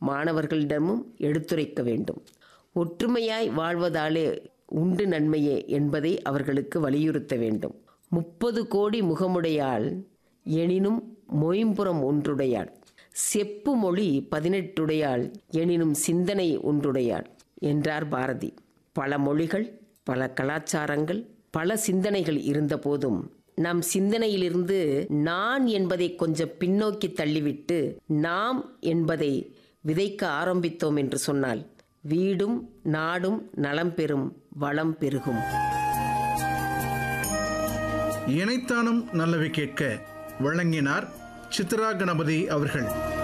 மாணவர்களிடமும் எடுத்துரைக்க வேண்டும் ஒற்றுமையாய் வாழ்வதாலே உண்டு நன்மையே என்பதை அவர்களுக்கு வலியுறுத்த வேண்டும் முப்பது கோடி முகமுடையாள் எனினும் மொயம்புறம் ஒன்றுடையாள் செப்பு மொழி பதினெட்டுடையாள் எனினும் சிந்தனை ஒன்றுடையாள் என்றார் பாரதி பல மொழிகள் பல கலாச்சாரங்கள் பல சிந்தனைகள் இருந்தபோதும் நம் சிந்தனையிலிருந்து நான் என்பதை கொஞ்சம் பின்னோக்கி தள்ளிவிட்டு நாம் என்பதை விதைக்க ஆரம்பித்தோம் என்று சொன்னால் வீடும் நாடும் நலம் பெறும் வளம் பெருகும் இணைத்தானும் நல்லவை கேட்க வழங்கினார் சித்ரா கணபதி அவர்கள்